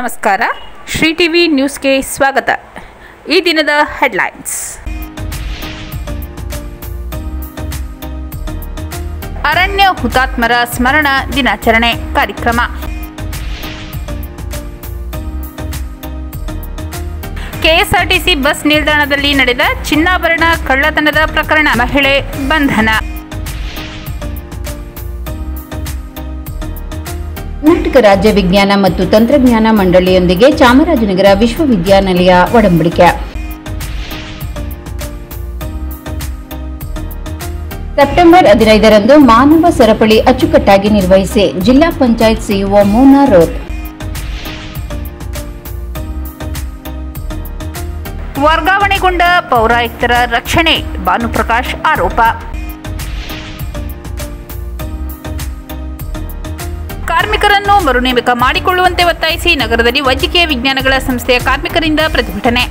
ನಮಸ್ಕಾರ ಶ್ರೀ ಟಿವಿ ನ್ಯೂಸ್ಗೆ ಸ್ವಾಗತ ಈ ದಿನದ ಹೆಡ್ಲೈನ್ಸ್ ಅರಣ್ಯ ಹುತಾತ್ಮರ ಸ್ಮರಣ ದಿನಾಚರಣೆ ಕಾರ್ಯಕ್ರಮ ಕೆಎಸ್ಆರ್ಟಿಸಿ ಬಸ್ ನಿಲ್ದಾಣದಲ್ಲಿ ನಡೆದ ಚಿನ್ನಾಭರಣ ಕಳ್ಳತನದ ಪ್ರಕರಣ ಮಹಿಳೆ ಬಂಧನ ಕರ್ನಾಟಕ ರಾಜ್ಯ ವಿಜ್ಞಾನ ಮತ್ತು ತಂತ್ರಜ್ಞಾನ ಮಂಡಳಿಯೊಂದಿಗೆ ಚಾಮರಾಜನಗರ ವಿಶ್ವವಿದ್ಯಾನಿಲಯ ಒಡಂಬಡಿಕೆ ಸೆಪ್ಟೆಂಬರ್ ಹದಿನೈದರಂದು ಮಾನವ ಸರಪಳಿ ಅಚ್ಚುಕಟ್ಟಾಗಿ ನಿರ್ವಹಿಸಿ ಜಿಲ್ಲಾ ಪಂಚಾಯತ್ ಸಿಇಒ ಮೋನಾ ರೋತ್ ವರ್ಗಾವಣೆಗೊಂಡ ಪೌರಾಯುಕ್ತರ ರಕ್ಷಣೆ ಭಾನುಪ್ರಕಾಶ್ ಆರೋಪ ಕಾರ್ಮಿಕರನ್ನು ಮರುನೇಮಕ ಮಾಡಿಕೊಳ್ಳುವಂತೆ ಒತ್ತಾಯಿಸಿ ನಗರದಲ್ಲಿ ವೈದ್ಯಕೀಯ ವಿಜ್ಞಾನಗಳ ಸಂಸ್ಥೆಯ ಕಾರ್ಮಿಕರಿಂದ ಪ್ರತಿಭಟನೆ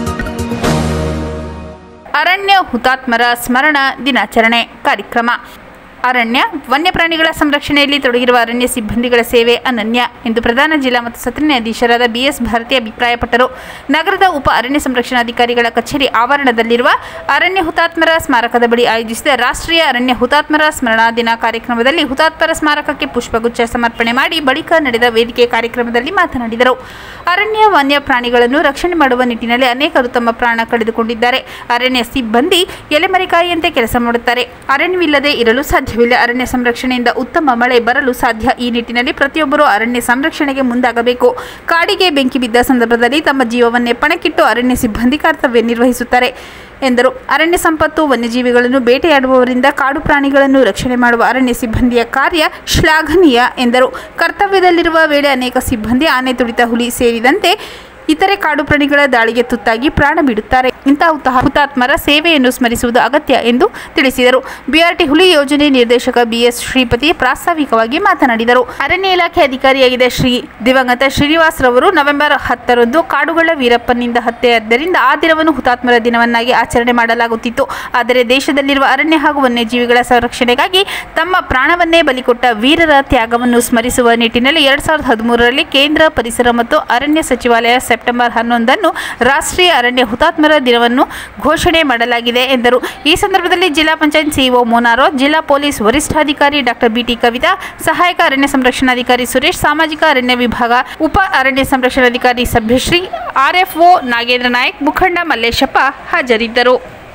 ಅರಣ್ಯ ಹುತಾತ್ಮರ ಸ್ಮರಣ ದಿನಾಚರಣೆ ಕಾರ್ಯಕ್ರಮ ಅರಣ್ಯ ವನ್ಯಪ್ರಾಣಿಗಳ ಸಂರಕ್ಷಣೆಯಲ್ಲಿ ತೊಡಗಿರುವ ಅರಣ್ಯ ಸಿಬ್ಬಂದಿಗಳ ಸೇವೆ ಅನನ್ಯ ಎಂದು ಪ್ರಧಾನ ಜಿಲ್ಲಾ ಮತ್ತು ಸತ್ರ ನ್ಯಾಯಾಧೀಶರಾದ ಬಿಎಸ್ ಭಾರತಿ ಅಭಿಪ್ರಾಯಪಟ್ಟರು ನಗರದ ಉಪ ಅರಣ್ಯ ಸಂರಕ್ಷಣಾಧಿಕಾರಿಗಳ ಕಚೇರಿ ಆವರಣದಲ್ಲಿರುವ ಅರಣ್ಯ ಹುತಾತ್ಮರ ಸ್ಮಾರಕದ ಬಳಿ ಆಯೋಜಿಸಿದ ರಾಷ್ಟ್ರೀಯ ಅರಣ್ಯ ಹುತಾತ್ಮರ ಸ್ಮರಣಾ ದಿನ ಕಾರ್ಯಕ್ರಮದಲ್ಲಿ ಹುತಾತ್ಮರ ಸ್ಮಾರಕಕ್ಕೆ ಪುಷ್ಪಗುಚ್ಛ ಸಮರ್ಪಣೆ ಮಾಡಿ ಬಳಿಕ ನಡೆದ ವೇದಿಕೆ ಕಾರ್ಯಕ್ರಮದಲ್ಲಿ ಮಾತನಾಡಿದರು ಅರಣ್ಯ ವನ್ಯ ಪ್ರಾಣಿಗಳನ್ನು ರಕ್ಷಣೆ ಮಾಡುವ ನಿಟ್ಟಿನಲ್ಲಿ ಅನೇಕರು ತಮ್ಮ ಪ್ರಾಣ ಕಳೆದುಕೊಂಡಿದ್ದಾರೆ ಅರಣ್ಯ ಸಿಬ್ಬಂದಿ ಎಲೆಮರೆಕಾಯಿಯಂತೆ ಕೆಲಸ ಮಾಡುತ್ತಾರೆ ಅರಣ್ಯವಿಲ್ಲದೆ ಇರಲು ಸಾಧ್ಯವಿಲ್ಲ ಅರಣ್ಯ ಸಂರಕ್ಷಣೆಯಿಂದ ಉತ್ತಮ ಮಳೆ ಬರಲು ಸಾಧ್ಯ ಈ ನಿಟ್ಟಿನಲ್ಲಿ ಪ್ರತಿಯೊಬ್ಬರೂ ಅರಣ್ಯ ಸಂರಕ್ಷಣೆಗೆ ಮುಂದಾಗಬೇಕು ಕಾಡಿಗೆ ಬೆಂಕಿ ಬಿದ್ದ ಸಂದರ್ಭದಲ್ಲಿ ತಮ್ಮ ಜೀವವನ್ನೇ ಪಣಕ್ಕಿಟ್ಟು ಅರಣ್ಯ ಸಿಬ್ಬಂದಿ ಕರ್ತವ್ಯ ನಿರ್ವಹಿಸುತ್ತಾರೆ ಎಂದರು ಅರಣ್ಯ ಸಂಪತ್ತು ವನ್ಯಜೀವಿಗಳನ್ನು ಬೇಟೆಯಾಡುವವರಿಂದ ಕಾಡು ಪ್ರಾಣಿಗಳನ್ನು ರಕ್ಷಣೆ ಮಾಡುವ ಅರಣ್ಯ ಸಿಬ್ಬಂದಿಯ ಕಾರ್ಯ ಶ್ಲಾಘನೀಯ ಎಂದರು ಕರ್ತವ್ಯದಲ್ಲಿರುವ ವೇಳೆ ಅನೇಕ ಸಿಬ್ಬಂದಿ ಆನೆ ತುಳಿತ ಹುಲಿ ಸೇರಿದಂತೆ ಇತರೆ ಕಾಡು ಪ್ರಾಣಿಗಳ ದಾಳಿಗೆ ತುತ್ತಾಗಿ ಪ್ರಾಣ ಬಿಡುತ್ತಾರೆ ಇಂತಹ ಹುತ- ಹುತಾತ್ಮರ ಸೇವೆಯನ್ನು ಸ್ಮರಿಸುವುದು ಅಗತ್ಯ ಎಂದು ತಿಳಿಸಿದರು ಬಿಆರ್ಟಿ ಹುಲಿ ಯೋಜನೆ ನಿರ್ದೇಶಕ ಬಿಎಸ್ ಶ್ರೀಪತಿ ಪ್ರಾಸ್ತಾವಿಕವಾಗಿ ಮಾತನಾಡಿದರು ಅರಣ್ಯ ಇಲಾಖೆ ಅಧಿಕಾರಿಯಾಗಿದ್ದ ಶ್ರೀ ದಿವಂಗತ ಶ್ರೀನಿವಾಸ್ ರವರು ನವೆಂಬರ್ ಹತ್ತರಂದು ಕಾಡುಗಳ ವೀರಪ್ಪನಿಂದ ಹತ್ಯೆಯಾದ್ದರಿಂದ ಆ ದಿನವನ್ನು ಹುತಾತ್ಮರ ದಿನವನ್ನಾಗಿ ಆಚರಣೆ ಮಾಡಲಾಗುತ್ತಿತ್ತು ಆದರೆ ದೇಶದಲ್ಲಿರುವ ಅರಣ್ಯ ಹಾಗೂ ವನ್ಯಜೀವಿಗಳ ಸಂರಕ್ಷಣೆಗಾಗಿ ತಮ್ಮ ಪ್ರಾಣವನ್ನೇ ಬಲಿಕೊಟ್ಟ ವೀರರ ತ್ಯಾಗವನ್ನು ಸ್ಮರಿಸುವ ನಿಟ್ಟಿನಲ್ಲಿ ಎರಡ್ ಸಾವಿರದ ಹದಿಮೂರರಲ್ಲಿ ಕೇಂದ್ರ ಪರಿಸರ ಮತ್ತು ಅರಣ್ಯ ಸಚಿವಾಲಯ ಸೆಪ್ಟೆಂಬರ್ ಹನ್ನೊಂದನ್ನು ರಾಷ್ಟ್ರೀಯ ಅರಣ್ಯ ಹುತಾತ್ಮರ ದಿನವನ್ನು ಘೋಷಣೆ ಮಾಡಲಾಗಿದೆ ಎಂದರು ಈ ಸಂದರ್ಭದಲ್ಲಿ ಜಿಲ್ಲಾ ಪಂಚಾಯತ್ ಸಿಇಒ ಮೋನಾರೋ ಜಿಲ್ಲಾ ಪೊಲೀಸ್ ವರಿಷ್ಠಾಧಿಕಾರಿ ಡಾಕ್ಟರ್ ಬಿಟಿ ಕವಿತಾ ಸಹಾಯಕ ಅರಣ್ಯ ಸಂರಕ್ಷಣಾಧಿಕಾರಿ ಸುರೇಶ್ ಸಾಮಾಜಿಕ ಅರಣ್ಯ ವಿಭಾಗ ಉಪ ಅರಣ್ಯ ಸಂರಕ್ಷಣಾಧಿಕಾರಿ ಸಭ್ಯಶ್ರೀ ಆರ್ಎಫ್ಒ ನಾಗೇಂದ್ರ ನಾಯಕ್ ಮುಖಂಡ ಮಲ್ಲೇಶಪ್ಪ ಹಾಜರಿದ್ದರು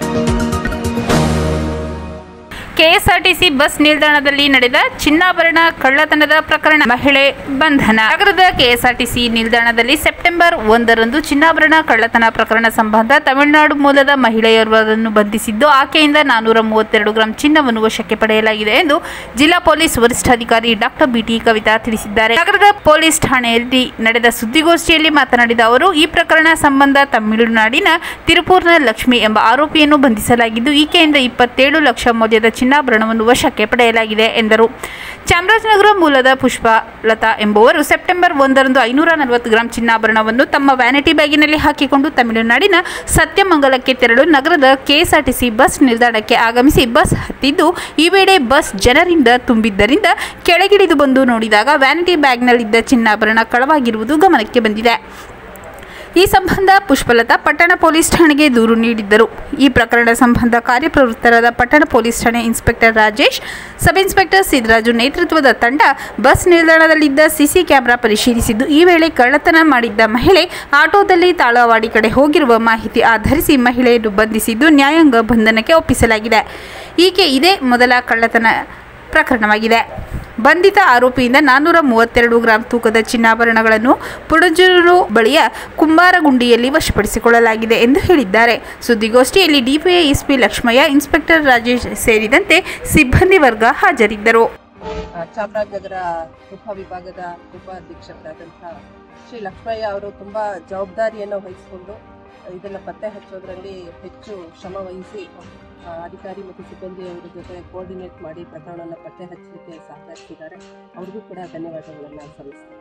ಕೆಎಸ್ಆರ್ಟಿಸಿ ಬಸ್ ನಿಲ್ದಾಣದಲ್ಲಿ ನಡೆದ ಚಿನ್ನಾಭರಣ ಕಳ್ಳತನದ ಪ್ರಕರಣ ಮಹಿಳೆ ಬಂಧನ ನಗರದ ಕೆಎಸ್ಆರ್ಟಿಸಿ ನಿಲ್ದಾಣದಲ್ಲಿ ಸೆಪ್ಟೆಂಬರ್ ಒಂದರಂದು ಚಿನ್ನಾಭರಣ ಕಳ್ಳತನ ಪ್ರಕರಣ ಸಂಬಂಧ ತಮಿಳುನಾಡು ಮೂಲದ ಮಹಿಳೆಯರನ್ನು ಬಂಧಿಸಿದ್ದು ಆಕೆಯಿಂದ ನಾನೂರ ಮೂವತ್ತೆರಡು ಗ್ರಾಂ ಚಿನ್ನವನ್ನು ವಶಕ್ಕೆ ಪಡೆಯಲಾಗಿದೆ ಎಂದು ಜಿಲ್ಲಾ ಪೊಲೀಸ್ ವರಿಷ್ಠಾಧಿಕಾರಿ ಡಾಕ್ಟರ್ ಬಿಟಿ ಕವಿತಾ ತಿಳಿಸಿದ್ದಾರೆ ನಗರದ ಪೊಲೀಸ್ ಠಾಣೆಯಲ್ಲಿ ನಡೆದ ಸುದ್ದಿಗೋಷ್ಠಿಯಲ್ಲಿ ಮಾತನಾಡಿದ ಅವರು ಈ ಪ್ರಕರಣ ಸಂಬಂಧ ತಮಿಳುನಾಡಿನ ತಿರುಪೂರ್ನ ಲಕ್ಷ್ಮಿ ಎಂಬ ಆರೋಪಿಯನ್ನು ಬಂಧಿಸಲಾಗಿದ್ದು ಈಕೆಯಿಂದ ಇಪ್ಪತ್ತೇಳು ಲಕ್ಷ ಮೌಲ್ಯದ ಚಿನ್ನಾಭರಣವನ್ನು ವಶಕ್ಕೆ ಪಡೆಯಲಾಗಿದೆ ಎಂದರು ಚಾಮರಾಜನಗರ ಮೂಲದ ಪುಷ್ಪಲತಾ ಎಂಬುವರು ಸೆಪ್ಟೆಂಬರ್ ಒಂದರಂದು ಐನೂರ ನಲವತ್ತು ಗ್ರಾಂ ಚಿನ್ನಾಭರಣವನ್ನು ತಮ್ಮ ವ್ಯಾನಿಟಿ ಬ್ಯಾಗಿನಲ್ಲಿ ಹಾಕಿಕೊಂಡು ತಮಿಳುನಾಡಿನ ಸತ್ಯಮಂಗಲಕ್ಕೆ ತೆರಳು ನಗರದ ಕೆಎಸ್ಆರ್ಟಿಸಿ ಬಸ್ ನಿಲ್ದಾಣಕ್ಕೆ ಆಗಮಿಸಿ ಬಸ್ ಹತ್ತಿದ್ದು ಈ ವೇಳೆ ಬಸ್ ಜನರಿಂದ ತುಂಬಿದ್ದರಿಂದ ಕೆಳಗಿಳಿದು ಬಂದು ನೋಡಿದಾಗ ವ್ಯಾನಿಟಿ ಬ್ಯಾಗ್ನಲ್ಲಿದ್ದ ಚಿನ್ನಾಭರಣ ಕಳವಾಗಿರುವುದು ಗಮನಕ್ಕೆ ಬಂದಿದೆ ಈ ಸಂಬಂಧ ಪುಷ್ಪಲತಾ ಪಟ್ಟಣ ಪೊಲೀಸ್ ಠಾಣೆಗೆ ದೂರು ನೀಡಿದ್ದರು ಈ ಪ್ರಕರಣ ಸಂಬಂಧ ಕಾರ್ಯಪ್ರವೃತ್ತರಾದ ಪಟ್ಟಣ ಪೊಲೀಸ್ ಠಾಣೆ inspector Rajesh sub inspector Siddaraju ನೇತೃತ್ವದ ತಂಡ ಬಸ್ ನಿಲ್ದಾಣದಲ್ಲಿದ್ದ ಸಿಸಿ ಕ್ಯಾಮೆರಾ ಪರಿಶೀಲಿಸಿದ್ದು ಈ ವೇಳೆ ಕಳ್ಳತನ ಮಾಡಿದ್ದ ಮಹಿಳೆ ಆಟೋದಲ್ಲಿ ತಾಳವಾಡಿ ಕಡೆ ಹೋಗಿರುವ ಮಾಹಿತಿ ಆಧರಿಸಿ ಮಹಿಳೆಯನ್ನು ಬಂಧಿಸಿದ್ದು ನ್ಯಾಯಾಂಗ ಬಂಧನಕ್ಕೆ ಒಪ್ಪಿಸಲಾಗಿದೆ ಈಕೆ ಇದೇ ಮೊದಲ ಕಳ್ಳತನ ಪ್ರಕರಣವಾಗಿದೆ ಬಂಧಿತ ಆರೋಪಿಯಿಂದ ನಾನ್ನೂರ ಮೂವತ್ತೆರಡು ಗ್ರಾಂ ತೂಕದ ಚಿನ್ನಾಭರಣಗಳನ್ನು ಪುಡಜೂರು ಬಳಿಯ ಕುಂಬಾರಗುಂಡಿಯಲ್ಲಿ ವಶಪಡಿಸಿಕೊಳ್ಳಲಾಗಿದೆ ಎಂದು ಹೇಳಿದ್ದಾರೆ ಸುದ್ದಿಗೋಷ್ಠಿಯಲ್ಲಿ DPI SP Lakshmaiah inspector Rajesh ಸೇರಿದಂತೆ ಸಿಬ್ಬಂದಿ ವರ್ಗ ಹಾಜರಿದ್ದರು ಆ, ಚಾಮರಾಜನಗರ ಉಪವಿಭಾಗದ ಉಪ ಅಧೀಕ್ಷಕರಾದಂಥ ಶ್ರೀ ಲಕ್ಷ್ಮಯ್ಯ ಅವರು ತುಂಬ ಜವಾಬ್ದಾರಿಯನ್ನು ವಹಿಸಿಕೊಂಡು ಇದನ್ನು ಪತ್ತೆ ಹಚ್ಚೋದ್ರಲ್ಲಿ ಹೆಚ್ಚು ಶ್ರಮ ವಹಿಸಿ ಆ, ಅಧಿಕಾರಿ ಮತ್ತು ಸಿಬ್ಬಂದಿಯವರ ಜೊತೆ ಕೋಆರ್ಡಿನೇಟ್ ಮಾಡಿ ಪ್ರಕರಣವನ್ನು ಪತ್ತೆ ಹಚ್ಚಲಿಕ್ಕೆ ಸಹಕರಿಸಿದ್ದಾರೆ ಅವ್ರಿಗೂ ಕೂಡ ಧನ್ಯವಾದಗಳನ್ನು ಸಲ್ಲಿಸ್ತೀನಿ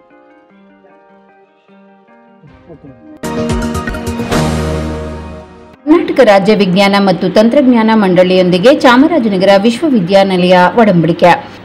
ಕರ್ನಾಟಕ ರಾಜ್ಯ ವಿಜ್ಞಾನ ಮತ್ತು ತಂತ್ರಜ್ಞಾನ ಮಂಡಳಿಯೊಂದಿಗೆ ಚಾಮರಾಜನಗರ ವಿಶ್ವವಿದ್ಯಾನಿಲಯ ಒಡಂಬಡಿಕೆ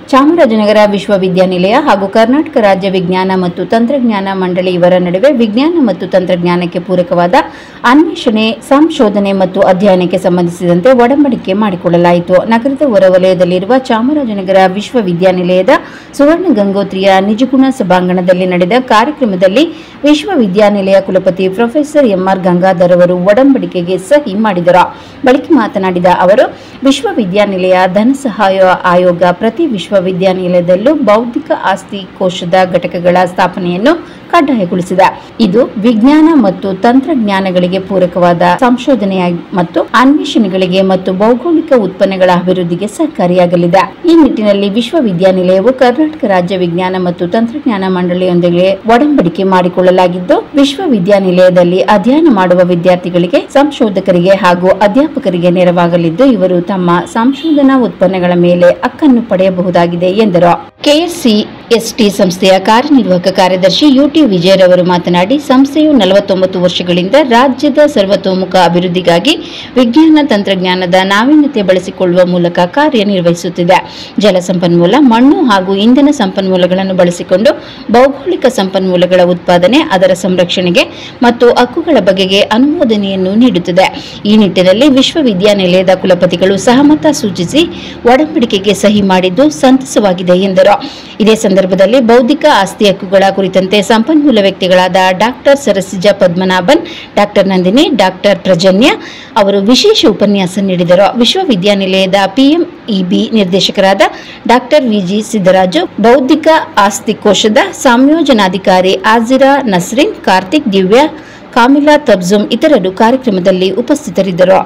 ಚಾಮರಾಜನಗರ ವಿಶ್ವವಿದ್ಯಾನಿಲಯ ಹಾಗೂ ಕರ್ನಾಟಕ ರಾಜ್ಯ ವಿಜ್ಞಾನ ಮತ್ತು ತಂತ್ರಜ್ಞಾನ ಮಂಡಳಿ ಇವರ ನಡುವೆ ವಿಜ್ಞಾನ ಮತ್ತು ತಂತ್ರಜ್ಞಾನಕ್ಕೆ ಪೂರಕವಾದ ಅನ್ವೇಷಣೆ ಸಂಶೋಧನೆ ಮತ್ತು ಅಧ್ಯಯನಕ್ಕೆ ಸಂಬಂಧಿಸಿದಂತೆ ಒಡಂಬಡಿಕೆ ಮಾಡಿಕೊಳ್ಳಲಾಯಿತು ನಗರದ ಹೊರವಲಯದಲ್ಲಿರುವ ಚಾಮರಾಜನಗರ ವಿಶ್ವವಿದ್ಯಾನಿಲಯದ ಸುವರ್ಣ ಗಂಗೋತ್ರಿಯ ನಿಜಗುಣ ಸಭಾಂಗಣದಲ್ಲಿ ನಡೆದ ಕಾರ್ಯಕ್ರಮದಲ್ಲಿ ವಿಶ್ವವಿದ್ಯಾನಿಲಯ ಕುಲಪತಿ ಪ್ರೊಫೆಸರ್ ಎಂಆರ್ ಗಂಗಾಧರ್ ಅವರು ಒಡಂಬಡಿಕೆಗೆ ಸಹಿ ಮಾಡಿದರು ಬಳಿಕ ಮಾತನಾಡಿದ ಅವರು ವಿಶ್ವವಿದ್ಯಾನಿಲಯ ಧನ ಸಹಾಯ ಆಯೋಗ ಪ್ರತಿ ವಿಶ್ವವಿದ್ಯಾನಿಲಯದಲ್ಲೂ ಬೌದ್ಧಿಕ ಆಸ್ತಿ ಕೋಶದ ಘಟಕಗಳ ಸ್ಥಾಪನೆಯನ್ನು ಕಡ್ಡಾಯಗೊಳಿಸಿದೆ ಇದು ವಿಜ್ಞಾನ ಮತ್ತು ತಂತ್ರಜ್ಞಾನಗಳಿಗೆ ಪೂರಕವಾದ ಸಂಶೋಧನೆಯ ಮತ್ತು ಅನ್ವೇಷಣೆಗಳಿಗೆ ಮತ್ತು ಭೌಗೋಳಿಕ ಉತ್ಪನ್ನಗಳ ಅಭಿವೃದ್ಧಿಗೆ ಸಹಕಾರಿಯಾಗಲಿದೆ ಈ ನಿಟ್ಟಿನಲ್ಲಿ ವಿಶ್ವವಿದ್ಯಾನಿಲಯವು ಕರ್ನಾಟಕ ರಾಜ್ಯ ವಿಜ್ಞಾನ ಮತ್ತು ತಂತ್ರಜ್ಞಾನ ಮಂಡಳಿಯೊಂದಿಗೆ ಒಡಂಬಡಿಕೆ ಮಾಡಿಕೊಳ್ಳಲಾಗಿದ್ದು ವಿಶ್ವವಿದ್ಯಾನಿಲಯದಲ್ಲಿ ಅಧ್ಯಯನ ಮಾಡುವ ವಿದ್ಯಾರ್ಥಿಗಳಿಗೆ ಸಂಶೋಧಕರಿಗೆ ಹಾಗೂ ಅಧ್ಯಾಪಕರಿಗೆ ನೆರವಾಗಲಿದ್ದು ಇವರು ತಮ್ಮ ಸಂಶೋಧನಾ ಉತ್ಪನ್ನಗಳ ಮೇಲೆ ಹಕ್ಕನ್ನು ಪಡೆಯಬಹುದಾಗಿದೆ ಎಂದರು ಕೆಎಸ್ಸಿ ಎಸ್ಟಿ ಸಂಸ್ಥೆಯ ಕಾರ್ಯನಿರ್ವಾಹಕ ಕಾರ್ಯದರ್ಶಿ ಯುಟಿ ವಿಜಯರವರು ಮಾತನಾಡಿ ಸಂಸ್ಥೆಯು ನಲವತ್ತೊಂಬತ್ತು ವರ್ಷಗಳಿಂದ ರಾಜ್ಯದ ಸರ್ವತೋಮುಖ ಅಭಿವೃದ್ಧಿಗಾಗಿ ವಿಜ್ಞಾನ ತಂತ್ರಜ್ಞಾನದ ನಾವೀನ್ಯತೆ ಬಳಸಿಕೊಳ್ಳುವ ಮೂಲಕ ಕಾರ್ಯನಿರ್ವಹಿಸುತ್ತಿದೆ ಜಲಸಂಪನ್ಮೂಲ ಮಣ್ಣು ಹಾಗೂ ಇಂಧನ ಸಂಪನ್ಮೂಲಗಳನ್ನು ಬಳಸಿಕೊಂಡು ಭೌಗೋಳಿಕ ಸಂಪನ್ಮೂಲಗಳ ಉತ್ಪಾದನೆ ಅದರ ಸಂರಕ್ಷಣೆಗೆ ಮತ್ತು ಹಕ್ಕುಗಳ ಬಗೆಗೆ ಅನುಮೋದನೆಯನ್ನು ನೀಡುತ್ತದೆ ಈ ನಿಟ್ಟಿನಲ್ಲಿ ವಿಶ್ವವಿದ್ಯಾನಿಲಯದ ಕುಲಪತಿಗಳು ಸಹಮತ ಸೂಚಿಸಿ ಒಡಂಬಡಿಕೆಗೆ ಸಹಿ ಮಾಡಿದ್ದು ಸಂತಸವಾಗಿದೆ ಎಂದರು ಇದೇ ಸಂದರ್ಭದಲ್ಲಿ ಬೌದ್ಧಿಕ ಆಸ್ತಿ ಹಕ್ಕುಗಳ ಕುರಿತಂತೆ ಸಂಪನ್ಮೂಲ ವ್ಯಕ್ತಿಗಳಾದ doctor Sarasija Padmanabhan doctor Nandini doctor Prajanya ಅವರು ವಿಶೇಷ ಉಪನ್ಯಾಸ ನೀಡಿದರು ವಿಶ್ವವಿದ್ಯಾನಿಲಯದ ಪಿಎಂಇಬಿ ನಿರ್ದೇಶಕರಾದ ಡಾಕ್ಟರ್ ವಿಜಿ ಸಿದ್ದರಾಜು ಬೌದ್ಧಿಕ ಆಸ್ತಿ ಕೋಶದ ಸಂಯೋಜನಾಧಿಕಾರಿ ಆಜಿರಾ ನಸ್ರಿನ್ ಕಾರ್ತಿಕ್ ದಿವ್ಯಾ ಕಾಮಿಲಾ ತಬ್ಜುಮ್ ಇತರರು ಕಾರ್ಯಕ್ರಮದಲ್ಲಿ ಉಪಸ್ಥಿತರಿದ್ದರು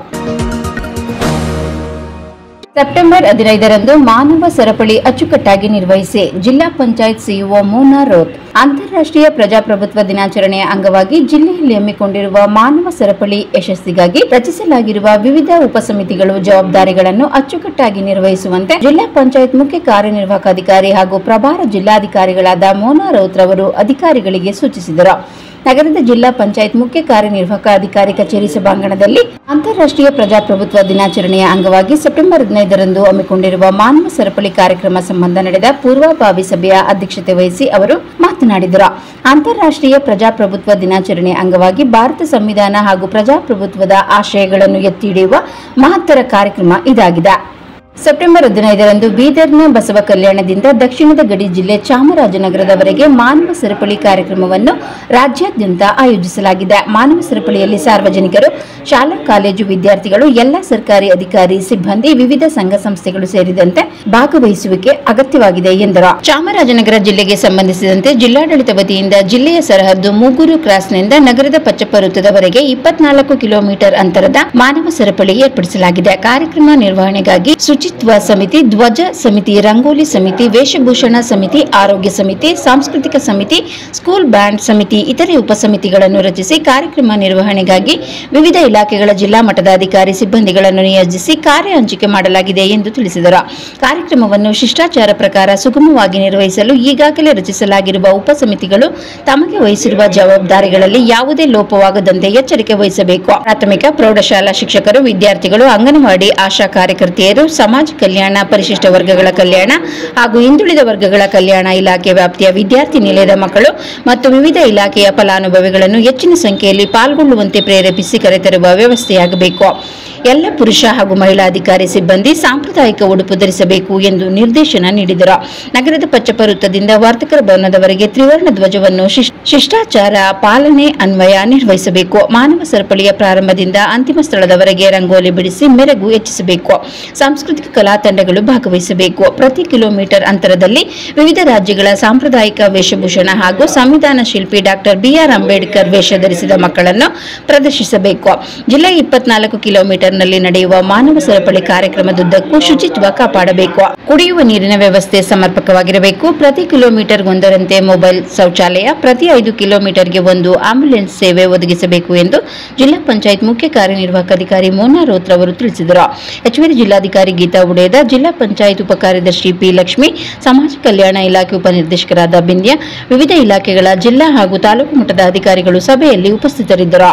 ಸೆಪ್ಟೆಂಬರ್ ಹದಿನೈದರಂದು ಮಾನವ ಸರಪಳಿ ಅಚ್ಚುಕಟ್ಟಾಗಿ ನಿರ್ವಹಿಸಿ ಜಿಲ್ಲಾ ಪಂಚಾಯತ್ ಸಿಇಒ ಮೋನಾ ರೋತ್ ಅಂತಾರಾಷ್ಟ್ರೀಯ ಪ್ರಜಾಪ್ರಭುತ್ವ ದಿನಾಚರಣೆಯ ಅಂಗವಾಗಿ ಜಿಲ್ಲೆಯಲ್ಲಿ ಹಮ್ಮಿಕೊಂಡಿರುವ ಮಾನವ ಸರಪಳಿ ಯಶಸ್ಸಿಗಾಗಿ ರಚಿಸಲಾಗಿರುವ ವಿವಿಧ ಉಪಸಮಿತಿಗಳು ಜವಾಬ್ದಾರಿಗಳನ್ನು ಅಚ್ಚುಕಟ್ಟಾಗಿ ನಿರ್ವಹಿಸುವಂತೆ ಜಿಲ್ಲಾ ಪಂಚಾಯತ್ ಮುಖ್ಯ ಕಾರ್ಯನಿರ್ವಾಹಕ ಅಧಿಕಾರಿ ಹಾಗೂ ಪ್ರಭಾರ ಜಿಲ್ಲಾಧಿಕಾರಿಗಳಾದ ಮೋನಾ ರೌತ್ ರವರು ಅಧಿಕಾರಿಗಳಿಗೆ ಸೂಚಿಸಿದರು ನಗರದ ಜಿಲ್ಲಾ ಪಂಚಾಯತ್ ಮುಖ್ಯ ಕಾರ್ಯನಿರ್ವಾಹಕ ಅಧಿಕಾರಿ ಕಚೇರಿ ಸಭಾಂಗಣದಲ್ಲಿ ಅಂತಾರಾಷ್ಟ್ರೀಯ ಪ್ರಜಾಪ್ರಭುತ್ವ ದಿನಾಚರಣೆಯ ಅಂಗವಾಗಿ ಸೆಪ್ಟೆಂಬರ್ ಹದಿನೈದರಂದು ಹಮ್ಮಿಕೊಂಡಿರುವ ಮಾನವ ಸರಪಳಿ ಕಾರ್ಯಕ್ರಮ ಸಂಬಂಧ ನಡೆದ ಪೂರ್ವಭಾವಿ ಸಭೆಯ ಅಧ್ಯಕ್ಷತೆ ವಹಿಸಿ ಅವರು ಮಾತನಾಡಿದರು ಅಂತಾರಾಷ್ಟ್ರೀಯ ಪ್ರಜಾಪ್ರಭುತ್ವ ದಿನಾಚರಣೆಯ ಅಂಗವಾಗಿ ಭಾರತ ಸಂವಿಧಾನ ಹಾಗೂ ಪ್ರಜಾಪ್ರಭುತ್ವದ ಆಶಯಗಳನ್ನು ಎತ್ತಿ ಹಿಡಿಯುವ ಮಹತ್ತರ ಕಾರ್ಯಕ್ರಮ ಇದಾಗಿದೆ ಸೆಪ್ಟೆಂಬರ್ ಹದಿನೈದರಂದು ಬೀದರ್ನ ಬಸವ ಕಲ್ಯಾಣದಿಂದ ದಕ್ಷಿಣದ ಗಡಿ ಜಿಲ್ಲೆ ಚಾಮರಾಜನಗರದವರೆಗೆ ಮಾನವ ಸರಪಳಿ ಕಾರ್ಯಕ್ರಮವನ್ನು ರಾಜ್ಯಾದ್ಯಂತ ಆಯೋಜಿಸಲಾಗಿದೆ ಮಾನವ ಸರಪಳಿಯಲ್ಲಿ ಸಾರ್ವಜನಿಕರು ಶಾಲಾ ಕಾಲೇಜು ವಿದ್ಯಾರ್ಥಿಗಳು ಎಲ್ಲ ಸರ್ಕಾರಿ ಅಧಿಕಾರಿ ಸಿಬ್ಬಂದಿ ವಿವಿಧ ಸಂಘ ಸಂಸ್ಥೆಗಳು ಸೇರಿದಂತೆ ಭಾಗವಹಿಸುವಿಕೆ ಅಗತ್ಯವಾಗಿದೆ ಎಂದರು ಚಾಮರಾಜನಗರ ಜಿಲ್ಲೆಗೆ ಸಂಬಂಧಿಸಿದಂತೆ ಜಿಲ್ಲಾಡಳಿತ ವತಿಯಿಂದ ಜಿಲ್ಲೆಯ ಸರಹದ್ದು ಮೂಗೂರು ಕ್ರಾಸ್ನಿಂದ ನಗರದ ಪಚ್ಚಪ್ಪ ವೃತ್ತದವರೆಗೆ ಇಪ್ಪತ್ನಾಲ್ಕು ಕಿಲೋಮೀಟರ್ ಅಂತರದ ಮಾನವ ಸರಪಳಿ ಏರ್ಪಡಿಸಲಾಗಿದೆ ಕಾರ್ಯಕ್ರಮ ನಿರ್ವಹಣೆಗಾಗಿ ಶುಚಿತ್ವ ಸಮಿತಿ ಧ್ವಜ ಸಮಿತಿ ರಂಗೋಲಿ ಸಮಿತಿ ವೇಷಭೂಷಣ ಸಮಿತಿ ಆರೋಗ್ಯ ಸಮಿತಿ ಸಾಂಸ್ಕೃತಿಕ ಸಮಿತಿ ಸ್ಕೂಲ್ ಬ್ಯಾಂಡ್ ಸಮಿತಿ ಇತರೆ ಉಪಸಮಿತಿಗಳನ್ನು ರಚಿಸಿ ಕಾರ್ಯಕ್ರಮ ನಿರ್ವಹಣೆಗಾಗಿ ವಿವಿಧ ಇಲಾಖೆಗಳ ಜಿಲ್ಲಾ ಮಟ್ಟದ ಅಧಿಕಾರಿ ಸಿಬ್ಬಂದಿಗಳನ್ನು ನಿಯೋಜಿಸಿ ಕಾರ್ಯ ಹಂಚಿಕೆ ಮಾಡಲಾಗಿದೆ ಎಂದು ತಿಳಿಸಿದರು ಕಾರ್ಯಕ್ರಮವನ್ನು ಶಿಷ್ಟಾಚಾರ ಪ್ರಕಾರ ಸುಗಮವಾಗಿ ನಿರ್ವಹಿಸಲು ಈಗಾಗಲೇ ರಚಿಸಲಾಗಿರುವ ಉಪಸಮಿತಿಗಳು ತಮಗೆ ವಹಿಸಿರುವ ಜವಾಬ್ದಾರಿಗಳಲ್ಲಿ ಯಾವುದೇ ಲೋಪವಾಗದಂತೆ ಎಚ್ಚರಿಕೆ ವಹಿಸಬೇಕು ಪ್ರಾಥಮಿಕ ಪ್ರೌಢಶಾಲಾ ಶಿಕ್ಷಕರು ವಿದ್ಯಾರ್ಥಿಗಳು ಅಂಗನವಾಡಿ ಆಶಾ ಕಾರ್ಯಕರ್ತೆಯರು ಸಮಾಜ ಕಲ್ಯಾಣ ಪರಿಶಿಷ್ಟ ವರ್ಗಗಳ ಕಲ್ಯಾಣ ಹಾಗೂ ಹಿಂದುಳಿದ ವರ್ಗಗಳ ಕಲ್ಯಾಣ ಇಲಾಖೆ ವ್ಯಾಪ್ತಿಯ ವಿದ್ಯಾರ್ಥಿ ನಿಲಯದ ಮಕ್ಕಳು ಮತ್ತು ವಿವಿಧ ಇಲಾಖೆಯ ಫಲಾನುಭವಿಗಳನ್ನು ಹೆಚ್ಚಿನ ಸಂಖ್ಯೆಯಲ್ಲಿ ಪಾಲ್ಗೊಳ್ಳುವಂತೆ ಪ್ರೇರೇಪಿಸಿ ಕರೆತರುವ ವ್ಯವಸ್ಥೆಯಾಗಬೇಕು ಎಲ್ಲ ಪುರುಷ ಹಾಗೂ ಮಹಿಳಾ ಅಧಿಕಾರಿ ಸಿಬ್ಬಂದಿ ಸಾಂಪ್ರದಾಯಿಕ ಉಡುಪು ಧರಿಸಬೇಕು ಎಂದು ನಿರ್ದೇಶನ ನೀಡಿದರು ನಗರದ ಪಚ್ಚಪ್ಪ ವೃತ್ತದಿಂದ ವಾರ್ತಾಕರ ಭವನದವರೆಗೆ ತ್ರಿವರ್ಣ ಧ್ವಜವನ್ನು ಶಿಶ್- ಶಿಷ್ಟಾಚಾರ ಪಾಲನೆ ಅನ್ವಯ ನಿರ್ವಹಿಸಬೇಕು ಮಾನವ ಸರಪಳಿಯ ಪ್ರಾರಂಭದಿಂದ ಅಂತಿಮ ಸ್ಥಳದವರೆಗೆ ರಂಗೋಲಿ ಬಿಡಿಸಿ ಮೆರುಗು ಹೆಚ್ಚಿಸಬೇಕು ಸಾಂಸ್ಕೃತಿಕ ಕಲಾ ತಂಡಗಳು ಭಾಗವಹಿಸಬೇಕು ಪ್ರತಿ ಕಿಲೋಮೀಟರ್ ಅಂತರದಲ್ಲಿ ವಿವಿಧ ರಾಜ್ಯಗಳ ಸಾಂಪ್ರದಾಯಿಕ ವೇಷಭೂಷಣ ಹಾಗೂ ಸಂವಿಧಾನ ಶಿಲ್ಪಿ ಡಾಕ್ಟರ್ ಬಿಆರ್ ಅಂಬೇಡ್ಕರ್ ವೇಷ ಧರಿಸಿದ ಮಕ್ಕಳನ್ನು ಪ್ರದರ್ಶಿಸಬೇಕು ಜಿಲ್ಲೆಯ ಇಪ್ಪತ್ನಾಲ್ಕು ಕಿಲೋಮೀಟರ್ನಲ್ಲಿ ನಡೆಯುವ ಮಾನವ ಸರಪಳಿ ಕಾರ್ಯಕ್ರಮದುದ್ದಕ್ಕೂ ಶುಚಿತ್ವ ಕಾಪಾಡಬೇಕು ಕುಡಿಯುವ ನೀರಿನ ವ್ಯವಸ್ಥೆ ಸಮರ್ಪಕವಾಗಿರಬೇಕು ಪ್ರತಿ ಕಿಲೋಮೀಟರ್ ಒಂದರಂತೆ ಮೊಬೈಲ್ ಶೌಚಾಲಯ ಪ್ರತಿ ಐದು ಕಿಲೋಮೀಟರ್ಗೆ ಒಂದು ಆಂಬ್ಯುಲೆನ್ಸ್ ಸೇವೆ ಒದಗಿಸಬೇಕು ಎಂದು ಜಿಲ್ಲಾ ಪಂಚಾಯತ್ ಮುಖ್ಯ ಕಾರ್ಯನಿರ್ವಾಹಕ ಅಧಿಕಾರಿ ಮೋನಾ ರೋತ್ ರವರು ತಿಳಿಸಿದರು ಹೆಚ್ಚುವರಿ ಜಿಲ್ಲಾಧಿಕಾರಿ ಗೀತಾ ಉಡೇದ ಜಿಲ್ಲಾ ಪಂಚಾಯತ್ ಉಪಕಾರ್ಯದರ್ಶಿ ಪಿ ಲಕ್ಷ್ಮಿ ಸಮಾಜ ಕಲ್ಯಾಣ ಇಲಾಖೆ ಉಪನಿರ್ದೇಶಕರಾದ ಬಿಂದ್ಯ ವಿವಿಧ ಇಲಾಖೆಗಳ ಜಿಲ್ಲಾ ಹಾಗೂ ತಾಲೂಕು ಮಟ್ಟದ ಅಧಿಕಾರಿಗಳು ಸಭೆಯಲ್ಲಿ ಉಪಸ್ಥಿತರಿದ್ದರು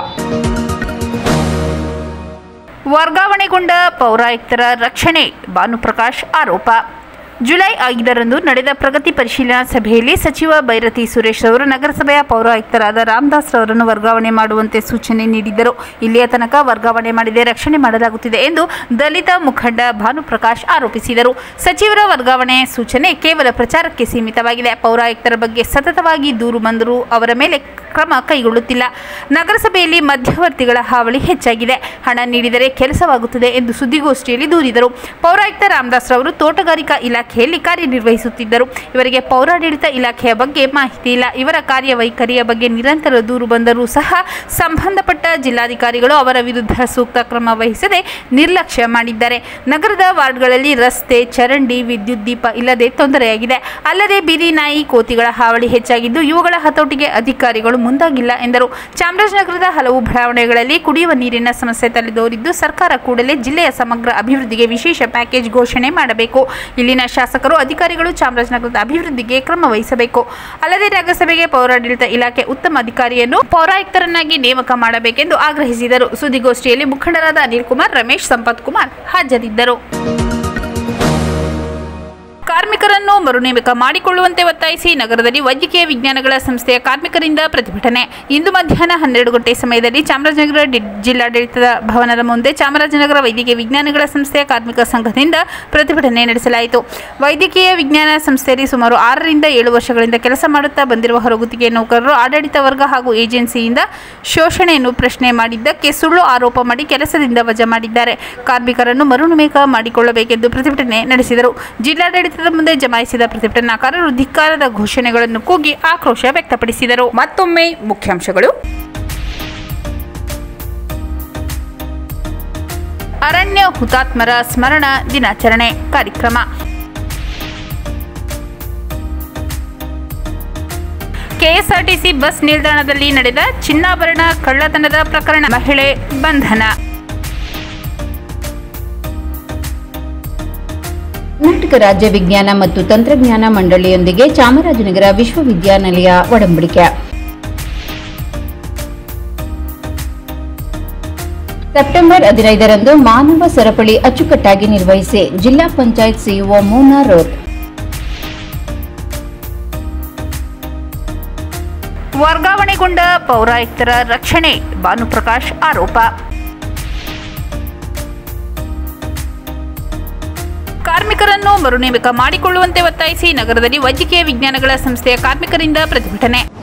ವರ್ಗಾವಣೆಗೊಂಡ ಪೌರಾಯುಕ್ತರ ರಕ್ಷಣೆ ಭಾನುಪ್ರಕಾಶ್ ಆರೋಪ ಜುಲೈ ಐದರಂದು ನಡೆದ ಪ್ರಗತಿ ಪರಿಶೀಲನಾ ಸಭೆಯಲ್ಲಿ ಸಚಿವ ಬೈರತಿ ಸುರೇಶ್ ಅವರು ನಗರಸಭೆಯ ಪೌರಾಯುಕ್ತರಾದ ರಾಮದಾಸ್ ಅವರನ್ನು ವರ್ಗಾವಣೆ ಮಾಡುವಂತೆ ಸೂಚನೆ ನೀಡಿದ್ದರು ಇಲ್ಲಿಯ ತನಕ ವರ್ಗಾವಣೆ ಮಾಡದೆ ರಕ್ಷಣೆ ಮಾಡಲಾಗುತ್ತಿದೆ ಎಂದು ದಲಿತ ಮುಖಂಡ ಭಾನುಪ್ರಕಾಶ್ ಆರೋಪಿಸಿದರು ಸಚಿವರ ವರ್ಗಾವಣೆ ಸೂಚನೆ ಕೇವಲ ಪ್ರಚಾರಕ್ಕೆ ಸೀಮಿತವಾಗಿದೆ ಪೌರಾಯುಕ್ತರ ಬಗ್ಗೆ ಸತತವಾಗಿ ದೂರು ಬಂದರೂ ಅವರ ಮೇಲೆ ಕ್ರಮ ಕೈಗೊಳ್ಳುತ್ತಿಲ್ಲ ನಗರಸಭೆಯಲ್ಲಿ ಮಧ್ಯವರ್ತಿಗಳ ಹಾವಳಿ ಹೆಚ್ಚಾಗಿದೆ ಹಣ ನೀಡಿದರೆ ಕೆಲಸವಾಗುತ್ತದೆ ಎಂದು ಸುದ್ದಿಗೋಷ್ಠಿಯಲ್ಲಿ ದೂರಿದರು ಪೌರಾಯುಕ್ತ ರಾಮದಾಸ್ ರವರು ತೋಟಗಾರಿಕಾ ಇಲಾಖೆಯಲ್ಲಿ ಕಾರ್ಯನಿರ್ವಹಿಸುತ್ತಿದ್ದರು ಇವರಿಗೆ ಪೌರಾಡಳಿತ ಇಲಾಖೆಯ ಬಗ್ಗೆ ಮಾಹಿತಿ ಇಲ್ಲ ಇವರ ಕಾರ್ಯವೈಖರಿಯ ಬಗ್ಗೆ ನಿರಂತರ ದೂರು ಬಂದರೂ ಸಹ ಸಂಬಂಧಪಟ್ಟ ಜಿಲ್ಲಾಧಿಕಾರಿಗಳು ಅವರ ವಿರುದ್ಧ ಸೂಕ್ತ ಕ್ರಮ ವಹಿಸದೆ ನಿರ್ಲಕ್ಷ್ಯ ಮಾಡಿದ್ದಾರೆ ನಗರದ ವಾರ್ಡ್ಗಳಲ್ಲಿ ರಸ್ತೆ ಚರಂಡಿ ವಿದ್ಯುತ್ ದೀಪ ಇಲ್ಲದೆ ತೊಂದರೆಯಾಗಿದೆ ಅಲ್ಲದೆ ಬೀದಿ ನಾಯಿ ಕೋತಿಗಳ ಹಾವಳಿ ಹೆಚ್ಚಾಗಿದ್ದು ಇವುಗಳ ಹತೋಟಿಗೆ ಅಧಿಕಾರಿಗಳು ಮುಂದಾಗಿಲ್ಲ ಎಂದರು ಚಾಮರಾಜನಗರದ ಹಲವು ಬಡಾವಣೆಗಳಲ್ಲಿ ಕುಡಿಯುವ ನೀರಿನ ಸಮಸ್ಯೆ ತಲೆದೋರಿದ್ದು ಸರ್ಕಾರ ಕೂಡಲೇ ಜಿಲ್ಲೆಯ ಸಮಗ್ರ ಅಭಿವೃದ್ಧಿಗೆ ವಿಶೇಷ ಪ್ಯಾಕೇಜ್ ಘೋಷಣೆ ಮಾಡಬೇಕು ಇಲ್ಲಿನ ಶಾಸಕರು ಅಧಿಕಾರಿಗಳು ಚಾಮರಾಜನಗರದ ಅಭಿವೃದ್ಧಿಗೆ ಕ್ರಮ ವಹಿಸಬೇಕು ಅಲ್ಲದೆ ನಗರಸಭೆಗೆ ಪೌರಾಡಳಿತ ಇಲಾಖೆ ಉತ್ತಮ ಅಧಿಕಾರಿಯನ್ನು ಪೌರಾಯುಕ್ತರನ್ನಾಗಿ ನೇಮಕ ಮಾಡಬೇಕೆಂದು ಆಗ್ರಹಿಸಿದರು ಸುದ್ದಿಗೋಷ್ಠಿಯಲ್ಲಿ ಮುಖಂಡರಾದ ಅನಿಲ್ ಕುಮಾರ್ ರಮೇಶ್ ಸಂಪತ್ ಕುಮಾರ್ ಹಾಜರಿದ್ದರು ಕಾರ್ಮಿಕರನ್ನು ಮರುನೇಮಕ ಮಾಡಿಕೊಳ್ಳುವಂತೆ ಒತ್ತಾಯಿಸಿ ನಗರದಲ್ಲಿ ವೈದ್ಯಕೀಯ ವಿಜ್ಞಾನಗಳ ಸಂಸ್ಥೆಯ ಕಾರ್ಮಿಕರಿಂದ ಪ್ರತಿಭಟನೆ ಇಂದು ಮಧ್ಯಾಹ್ನ ಹನ್ನೆರಡು ಗಂಟೆ ಸಮಯದಲ್ಲಿ ಚಾಮರಾಜನಗರ ಡಿ- ಜಿಲ್ಲಾಡಳಿತದ ಭವನದ ಮುಂದೆ ಚಾಮರಾಜನಗರ ವೈದ್ಯಕೀಯ ವಿಜ್ಞಾನಗಳ ಸಂಸ್ಥೆಯ ಕಾರ್ಮಿಕ ಸಂಘದಿಂದ ಪ್ರತಿಭಟನೆ ನಡೆಸಲಾಯಿತು ವೈದ್ಯಕೀಯ ವಿಜ್ಞಾನ ಸಂಸ್ಥೆಯಲ್ಲಿ ಸುಮಾರು ಆರರಿಂದ ಏಳು ವರ್ಷಗಳಿಂದ ಕೆಲಸ ಮಾಡುತ್ತಾ ಬಂದಿರುವ ಹೊರಗುತ್ತಿಗೆ ನೌಕರರು ಆಡಳಿತ ವರ್ಗ ಹಾಗೂ ಏಜೆನ್ಸಿಯಿಂದ ಶೋಷಣೆಯನ್ನು ಪ್ರಶ್ನೆ ಮಾಡಿದ್ದಕ್ಕೆ ಸುಳ್ಳು ಆರೋಪ ಮಾಡಿ ಕೆಲಸದಿಂದ ವಜಾ ಮಾಡಿದ್ದಾರೆ ಕಾರ್ಮಿಕರನ್ನು ಮರುನೇಮಕ ಮಾಡಿಕೊಳ್ಳಬೇಕೆಂದು ಪ್ರತಿಭಟನೆ ನಡೆಸಿದರು ಜಿಲ್ಲಾಡಳಿತದ ಮುಂದೆ ಜಮಾಯಿಸಿದ ಪ್ರತಿಭಟನಾಕಾರರು ಧಿಕ್ಕಾರದ ಘೋಷಣೆಗಳನ್ನು ಕೂಗಿ ಆಕ್ರೋಶ ವ್ಯಕ್ತಪಡಿಸಿದರು ಮತ್ತೊಮ್ಮೆ ಮುಖ್ಯಾಂಶಗಳು ಅರಣ್ಯ ಹುತಾತ್ಮರ ಸ್ಮರಣ ದಿನಾಚರಣೆ ಕಾರ್ಯಕ್ರಮ ಕೆಎಸ್ಆರ್ಟಿಸಿ ಬಸ್ ನಿಲ್ದಾಣದಲ್ಲಿ ನಡೆದ ಚಿನ್ನಾಭರಣ ಕಳ್ಳತನದ ಪ್ರಕರಣ ಮಹಿಳೆ ಬಂಧನ ಕರ್ನಾಟಕ ರಾಜ್ಯ ವಿಜ್ಞಾನ ಮತ್ತು ತಂತ್ರಜ್ಞಾನ ಮಂಡಳಿಯೊಂದಿಗೆ ಚಾಮರಾಜನಗರ ವಿಶ್ವವಿದ್ಯಾನಿಲಯ ಒಡಂಬಡಿಕೆ ಸೆಪ್ಟೆಂಬರ್ ಹದಿನೈದರಂದು ಮಾನವ ಸರಪಳಿ ಅಚ್ಚುಕಟ್ಟಾಗಿ ನಿರ್ವಹಿಸಿ ಜಿಲ್ಲಾ ಪಂಚಾಯತ್ ಸಿಇಒ ಮೋನಾ ರೋತ್ ವರ್ಗಾವಣೆಗೊಂಡ ಪೌರಾಯುಕ್ತರ ರಕ್ಷಣೆ ಭಾನುಪ್ರಕಾಶ್ ಆರೋಪ ಕಾರ್ಮಿಕರನ್ನು ಮರುನೇಮಕ ಮಾಡಿಕೊಳ್ಳುವಂತೆ ಒತ್ತಾಯಿಸಿ ನಗರದಲ್ಲಿ ವೈದ್ಯಕೀಯ ವಿಜ್ಞಾನಗಳ ಸಂಸ್ಥೆಯ ಕಾರ್ಮಿಕರಿಂದ ಪ್ರತಿಭಟನೆ